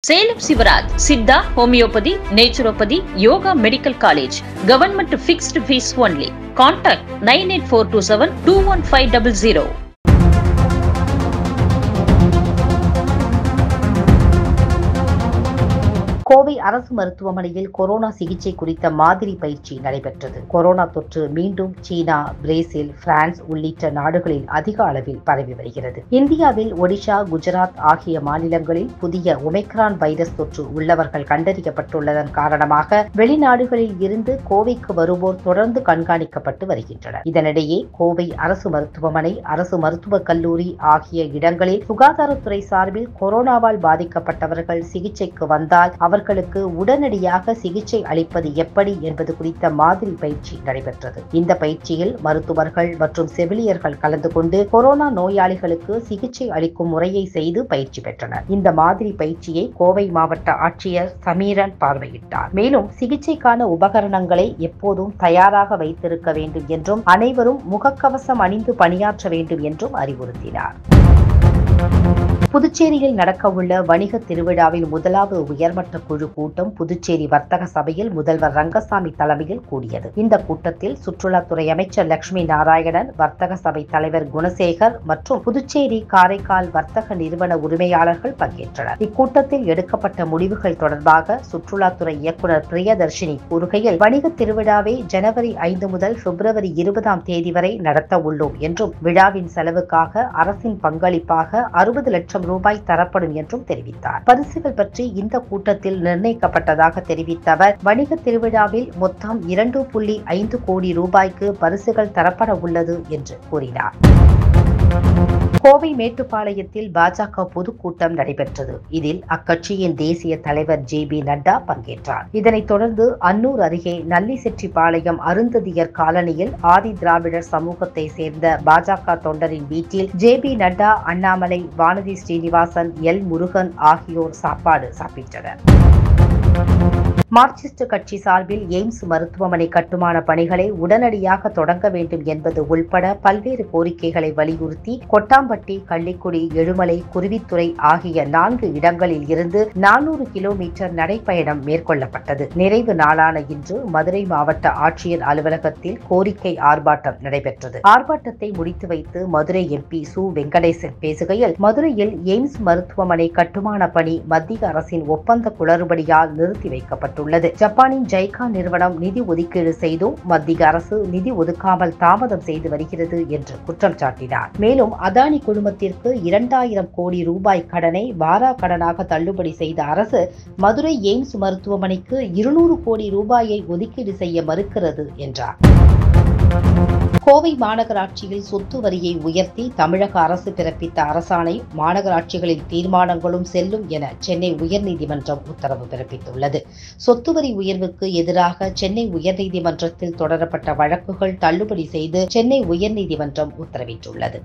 Salem Sivaraj Siddha homeopathy naturopathy yoga medical college government fixed fees only contact nine eight four two seven two one five double zero Kovai அரசு மருத்துவமனையில் corona சிகிச்சை குறித்த மாதிரி பயிற்சி நடைபெற்றது கொரோனா தொற்று மீண்டும் சீனா பிரேசில் பிரான்ஸ் உள்ளிட்ட நாடுகளில் அதிக அளவில் பரவி வருகிறது இந்தியாவில் ஒடிஷா குஜராத் ஆகிய மாநிலங்களில் புதிய ஒமைக்ரான் வைரஸ் தொற்று உள்ளவர்கள் கண்டறியப்பட்டுள்ளதன் காரணமாக வெளிநாடுகளில் இருந்து கோவைக்கு வருவோர் தொடர்ந்து கண்காணிக்கப்பட்டு வருகின்றனர் இதனிடையே கோவை அரசு மருத்துவமனை அரசு மருத்துவக் கல்லூரி ஆகிய இடங்களில் சுகாதாரத்துறை சார்பில் கொரோனாவால் பாதிக்கப்பட்டவர்கள் சிகிச்சைக்கு வந்தால் அவர்களுக்கு உடனடியாக சிகிச்சை அளிப்பது எப்படி என்பது குறித்த மாதிரி பயிற்சி நடைபெற்றது இந்த பயிற்சியில் மருத்துவர்கள் மற்றும் செவிலியர்கள் கலந்து கொண்டு கொரோனா நோயாளிகளுக்கு சிகிச்சை அளிக்கும் முறையை செய்து பயிற்சி பெற்றனர் இந்த மாதிரி பயிற்சியை கோவை மாவட்ட ஆட்சியர் சமீரன் பார்வையிட்டார் மேலும் சிகிச்சைக்கான உபகரணங்களை எப்போதும் தயாராக வைத்திருக்க வேண்டும் என்றும் அனைவரும் முகக்கவசம் அணிந்து பணியாற்ற வேண்டும் என்றும் அறிவுறுத்தினார் புதுச்சேரியில் நடக்கவுள்ள வணிக திருவிழாவின் முதலாவது உயர்மட்ட குழு கூட்டம் புதுச்சேரி வர்த்தக சபையில் முதல்வர் ரங்கசாமி தலைமையில் கூடியது இந்த கூட்டத்தில் சுற்றுலாத்துறை அமைச்சர் லட்சுமி நாராயணன் வர்த்தக சபை தலைவர் குணசேகர் மற்றும் புதுச்சேரி காரைக்கால் வர்த்தக நிறுவன உரிமையாளர்கள் பங்கேற்றனர் இக்கூட்டத்தில் எடுக்கப்பட்ட முடிவுகள் தொடர்பாக சுற்றுலாத்துறை இயக்குநர் பிரியதர்ஷினி கூறுகையில் வணிக திருவிழாவை ஜனவரி ஐந்து முதல் பிப்ரவரி இருபதாம் தேதி வரை நடத்த உள்ளோம் என்றும் விழாவின் செலவுக்காக அரசின் பங்களிப்பாக அறுபது லட்சம் ரூபாய் தரப்படும் என்றும் தெரிவித்தார் பரிசுகள் பற்றி இந்த கூட்டத்தில் நிர்ணயிக்கப்பட்டதாக தெரிவித்த அவர் வணிக திருவிழாவில் மொத்தம் இரண்டு புள்ளி ஐந்து கோடி ரூபாய்க்கு பரிசுகள் தரப்பட உள்ளது என்று கூறினார் கோவை மேட்டுப்பாளையத்தில் பாஜக பொதுக்கூட்டம் நடைபெற்றது இதில் அக்கட்சியின் தேசிய தலைவர் ஜே பி நட்டா பங்கேற்றார் இதனைத் தொடர்ந்து அன்னூர் அருகே நல்லிசெட்டிப்பாளையம் அருந்ததியர் காலனியில் ஆதி திராவிடர் சமூகத்தை சேர்ந்த பாஜக தொண்டரின் வீட்டில் J P Nadda Annamalai Vanathi Srinivasan L Murugan ஆகியோர் சாப்பாடு சாப்பிட்டனர் மார்க்சிஸ்ட் கட்சி சார்பில் எய்ம்ஸ் மருத்துவமனை கட்டுமான பணிகளை உடனடியாக தொடங்க வேண்டும் என்பது உள்பட பல்வேறு கோரிக்கைகளை வலியுறுத்தி கொட்டாம்பட்டி கள்ளிக்குடி எழுமலை குருவித்துறை ஆகிய நான்கு இடங்களில் இருந்து நானூறு கிலோமீட்டர் நடைப்பயணம் மேற்கொள்ளப்பட்டது நிறைவு நாளான இன்று மதுரை மாவட்ட ஆட்சியர் அலுவலகத்தில் கோரிக்கை ஆர்ப்பாட்டம் நடைபெற்றது ஆர்ப்பாட்டத்தை முடித்து வைத்து மதுரை எம்பி சு வெங்கடேசன் பேசுகையில் மதுரையில் எய்ம்ஸ் மருத்துவமனை கட்டுமான பணி மத்திய அரசின் ஒப்பந்த குளறுபடியால் நிறுத்தி வைக்கப்பட்டுள்ளது ஜப்பானின் ஜைகா நிறுவனம் நிதி ஒதுக்கீடு செய்தும் மத்திய அரசு நிதி ஒதுக்காமல் தாமதம் செய்து வருகிறது என்று குற்றம் சாட்டினார் மேலும் அதானி குழுமத்திற்கு இரண்டாயிரம் கோடி ரூபாய் கடனை வாரா கடனாக தள்ளுபடி செய்த அரசு மதுரை எய்ம்ஸ் மருத்துவமனைக்கு இருநூறு கோடி ரூபாயை ஒதுக்கீடு செய்ய மறுக்கிறது என்றார் கோவை மாநகராட்சியில் சொத்து வரியை உயர்த்தி தமிழக அரசு பிறப்பித்த அரசாணை மாநகராட்சிகளின் தீர்மானங்களும் செல்லும் என சென்னை உயர்நீதிமன்றம் உத்தரவு பிறப்பித்துள்ளது சொத்து வரி உயர்வுக்கு எதிராக சென்னை உயர்நீதிமன்றத்தில் தொடரப்பட்ட வழக்குகள் தள்ளுபடி செய்து சென்னை உயர்நீதிமன்றம் உத்தரவிட்டுள்ளது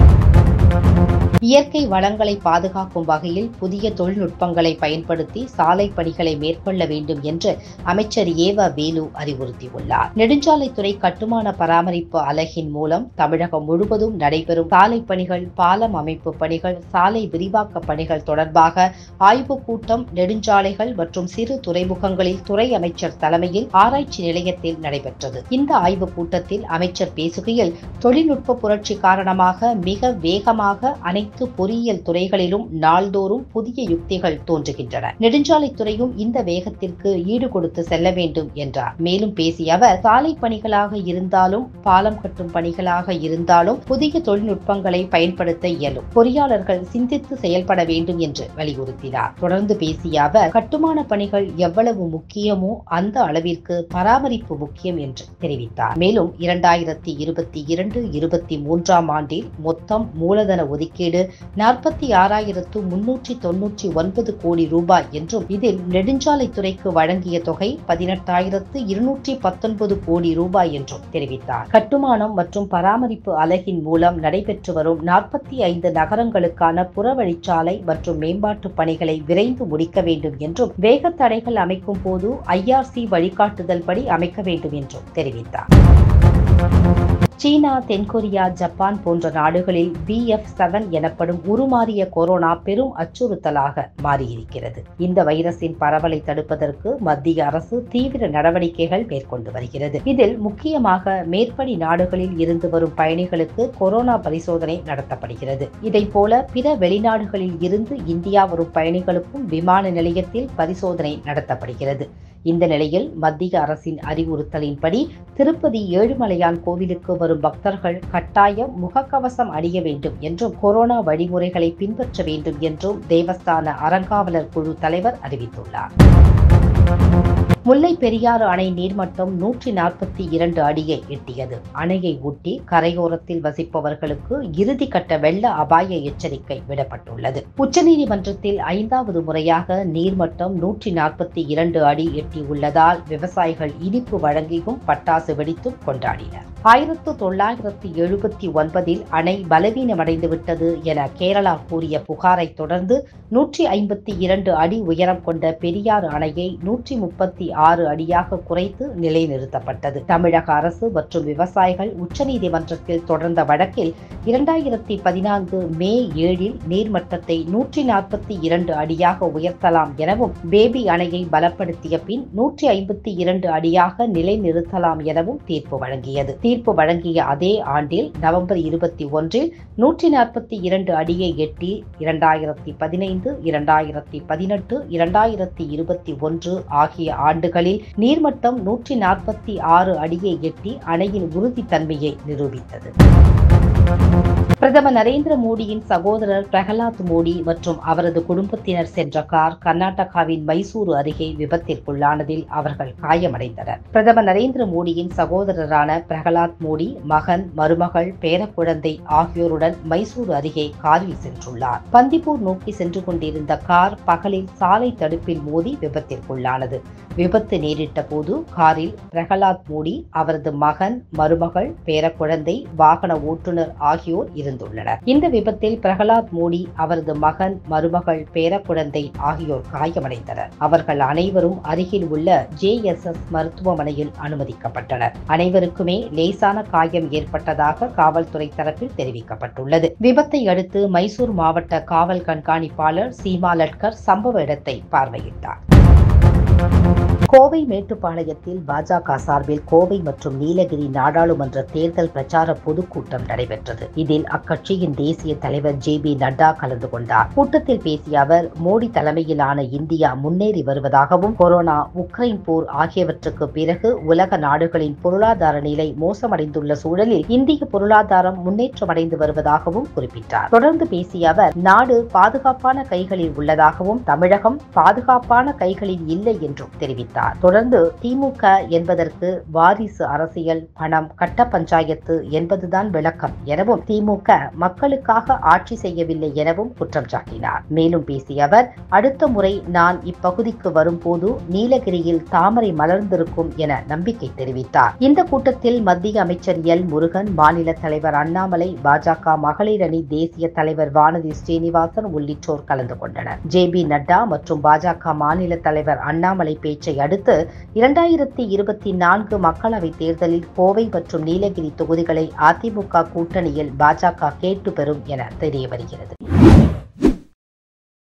இயற்கை வளங்களை பாதுகாக்கும் வகையில் புதிய தொழில்நுட்பங்களை பயன்படுத்தி சாலை பணிகளை மேற்கொள்ள வேண்டும் என்று அமைச்சர் ஏவ வேலு அறிவுறுத்தியுள்ளார் நெடுஞ்சாலைத்துறை கட்டுமான பராமரிப்பு அலகின் மூலம் தமிழகம் முழுவதும் நடைபெறும் சாலை பணிகள் பாலம் அமைப்பு பணிகள் சாலை விரிவாக்க பணிகள் தொடர்பாக ஆய்வுக் கூட்டம் நெடுஞ்சாலைகள் மற்றும் சிறு துறைமுகங்களில் துறை அமைச்சர் தலைமையில் ஆராய்ச்சி நிலையத்தில் நடைபெற்றது இந்த ஆய்வுக் கூட்டத்தில் அமைச்சர் பேசுகையில் தொழில்நுட்ப புரட்சி காரணமாக மிக வேகமாக அனைத்து பொறியியல் துறைகளிலும் நாள்தோறும் புதிய யுக்திகள் தோன்றுகின்றன நெடுஞ்சாலைத்துறையும் இந்த வேகத்திற்கு ஈடு கொடுத்து செல்ல வேண்டும் என்றார் மேலும் பேசிய அவர் சாலை பணிகளாக இருந்தாலும் பாலம் கட்டும் பணிகளாக இருந்தாலும் புதிய தொழில்நுட்பங்களை பயன்படுத்த இயலும் பொறியாளர்கள் சிந்தித்து செயல்பட வேண்டும் என்று வலியுறுத்தினார் தொடர்ந்து பேசிய அவர் கட்டுமான பணிகள் எவ்வளவு முக்கியமோ அந்த அளவிற்கு பராமரிப்பு முக்கியம் என்று தெரிவித்தார் மேலும் இரண்டாயிரத்தி இருபத்தி இரண்டு இருபத்தி மூன்றாம் ஆண்டில் மொத்தம் மூலதன ஒதுக்கீடு நாற்பத்தி ஆறாயிரத்து முன்னூற்றி தொன்னூற்றி ஒன்பது கோடி ரூபாய் என்றும் இதில் நெடுஞ்சாலைத்துறைக்கு வழங்கிய தொகை பதினெட்டாயிரத்து இருநூற்றி பத்தொன்பது கோடி ரூபாய் என்றும் தெரிவித்தார் கட்டுமானம் மற்றும் பராமரிப்பு அலகின் மூலம் நடைபெற்று வரும் நாற்பத்தி ஐந்து நகரங்களுக்கான புறவழிச்சாலை மற்றும் மேம்பாட்டு பணிகளை விரைந்து முடிக்க வேண்டும் என்றும் வேகத்தடைகள் அமைக்கும் போது ஐஆர்சி வழிகாட்டுதல் படி அமைக்க வேண்டும் என்றும் தெரிவித்தார் சீனா தென்கொரியா ஜப்பான் போன்ற நாடுகளில் பி எஃப் செவன் எனப்படும் உருமாறிய கொரோனா பெரும் அச்சுறுத்தலாக மாறியிருக்கிறது இந்த வைரஸின் பரவலை தடுப்பதற்கு மத்திய அரசு தீவிர நடவடிக்கைகள் மேற்கொண்டு வருகிறது இதில் முக்கியமாக மேற்படி நாடுகளில் இருந்து வரும் பயணிகளுக்கு கொரோனா பரிசோதனை நடத்தப்படுகிறது இதைப்போல பிற வெளிநாடுகளில் இருந்து இந்தியா வரும் பயணிகளுக்கும் விமான நிலையத்தில் பரிசோதனை நடத்தப்படுகிறது இந்த நிலையில் மத்திய அரசின் அறிவுறுத்தலின்படி திருப்பதி ஏழுமலையான் கோவிலுக்கு வரும் பக்தர்கள் கட்டாயம் முகக்கவசம் அணிய வேண்டும் என்றும் கொரோனா வழிமுறைகளை பின்பற்ற வேண்டும் என்றும் தேவஸ்தான அறங்காவலர் குழு தலைவர் அறிவித்துள்ளார் முல்லை பெரியாறு அணை நீர்மட்டம் நூற்றி நாற்பத்தி இரண்டு அடியை எட்டியது அணையை ஒட்டி கரையோரத்தில் வசிப்பவர்களுக்கு இறுதிக்கட்ட வெள்ள அபாய எச்சரிக்கை விடப்பட்டுள்ளது உச்சநீதிமன்றத்தில் ஐந்தாவது முறையாக நீர்மட்டம் நூற்றி நாற்பத்தி இரண்டு அடி எட்டியுள்ளதால் விவசாயிகள் இனிப்பு வழங்கியும் பட்டாசு வெடித்தும் கொண்டாடினர் ஆயிரத்து தொள்ளாயிரத்து எழுபத்தி ஒன்பதில் அணை பலவீனமடைந்து விட்டது என கேரளா கூறிய புகாரை தொடர்ந்து நூற்றி ஐம்பத்தி இரண்டு அடி உயரம் கொண்ட பெரியாறு அணையை நூற்றி முப்பத்தி ஆறு அடியாக குறைத்து நிலைநிறுத்தப்பட்டது தமிழக அரசு மற்றும் விவசாயிகள் உச்சநீதிமன்றத்தில் தொடர்ந்த வழக்கில் இரண்டாயிரத்தி பதினான்கு மே ஏழில் நீர்மட்டத்தை நூற்றி நாற்பத்தி இரண்டு அடியாக உயர்த்தலாம் எனவும் பேபி அணையை பலப்படுத்திய பின் நூற்றி ஐம்பத்தி இரண்டு அடியாக நிலைநிறுத்தலாம் எனவும் தீர்ப்பு வழங்கியது தீர்ப்பு வழங்கிய அதே ஆண்டில் நவம்பர் இருபத்தி ஒன்றில் நூற்றி நாற்பத்தி இரண்டு அடியை எட்டி இரண்டாயிரத்தி பதினைந்து இரண்டாயிரத்தி பதினெட்டு இரண்டாயிரத்தி இருபத்தி ஒன்று ஆகிய ஆண்டுகளில் நீர்மட்டம் நூற்றி நாற்பத்தி ஆறு அடியை எட்டி அணையின் உறுதித்தன்மையை நிரூபித்தது பிரதமர் நரேந்திர மோடியின் சகோதரர் பிரகலாத் மோடி மற்றும் அவரது குடும்பத்தினர் சென்ற கார் கர்நாடகாவின் மைசூரு அருகே விபத்திற்குள்ளானதில் அவர்கள் காயமடைந்தனர் பிரதமர் நரேந்திர மோடியின் சகோதரரான பிரகலாத் மோடி மகன் மருமகள் பேரக்குழந்தை ஆகியோருடன் மைசூரு அருகே காரில் சென்றுள்ளார் பந்திப்பூர் நோக்கி சென்று கொண்டிருந்த கார் பகலில் சாலை தடுப்பில் மோதி விபத்திற்குள்ளானது விபத்து நேரிட்ட போது காரில் பிரகலாத் மோடி அவரது மகன் மருமகள் பேரக்குழந்தை வாகன ஓட்டுநர் ஆகியோர் இருந்துள்ளனர் இந்த விபத்தில் பிரகலாத் மோடி அவரது மகன் மருமகள் பேரக்குழந்தை ஆகியோர் காயமடைந்தனர் அவர்கள் அனைவரும் அருகில் உள்ள ஜே எஸ் எஸ் மருத்துவமனையில் அனுமதிக்கப்பட்டனர் அனைவருக்குமே லேசான காயம் ஏற்பட்டதாக காவல்துறை தரப்பில் தெரிவிக்கப்பட்டுள்ளது விபத்தை அடுத்து மைசூர் மாவட்ட காவல் கண்காணிப்பாளர் சீமா லட்கர் சம்பவ இடத்தை பார்வையிட்டார் கோவை மேட்டுப்பாளையத்தில் பாஜக சார்பில் கோவை மற்றும் நீலகிரி நாடாளுமன்ற தேர்தல் பிரச்சார பொதுக்கூட்டம் நடைபெற்றது இதில் அக்கட்சியின் தேசிய தலைவர் ஜே பி நட்டா கலந்து கொண்டார் கூட்டத்தில் பேசிய அவர் மோடி தலைமையிலான இந்தியா முன்னேறி வருவதாகவும் கொரோனா உக்ரைன் போர் ஆகியவற்றுக்கு பிறகு உலக நாடுகளின் பொருளாதார நிலை மோசமடைந்துள்ள சூழலில் இந்திய பொருளாதாரம் முன்னேற்றமடைந்து வருவதாகவும் குறிப்பிட்டார் தொடர்ந்து பேசிய அவர் நாடு பாதுகாப்பான கைகளில் உள்ளதாகவும் தமிழகம் பாதுகாப்பான கைகளில் இல்லை என்றும் தெரிவித்தார் தொடர்ந்து திமுக என்பதற்கு வாரிசு அரசியல் பணம் கட்ட பஞ்சாயத்து என்பதுதான் விளக்கம் எனவும் திமுக மக்களுக்காக ஆட்சி செய்யவில்லை எனவும் குற்றம் சாட்டினார் மேலும் பேசிய அவர் அடுத்த முறை நான் இப்பகுதிக்கு வரும்போது நீலகிரியில் தாமரை மலர்ந்திருக்கும் என நம்பிக்கை தெரிவித்தார் இந்த கூட்டத்தில் மத்திய அமைச்சர் எல் முருகன் மாநில தலைவர் அண்ணாமலை பாஜக மகளிர் அணி தேசிய தலைவர் வானதி ஸ்ரீனிவாசன் உள்ளிட்டோர் கலந்து கொண்டனர் ஜே பி நட்டா மற்றும் பாஜக மாநில தலைவர் அண்ணாமலை பேச்சை அடுத்து இரண்டாயிரத்தி இருபத்தி நான்கு மக்களவைத் தேர்தலில் கோவை மற்றும் நீலகிரி தொகுதிகளை அதிமுக கூட்டணியில் பாஜக கேட்டு பெறும் என தெரிய வருகிறது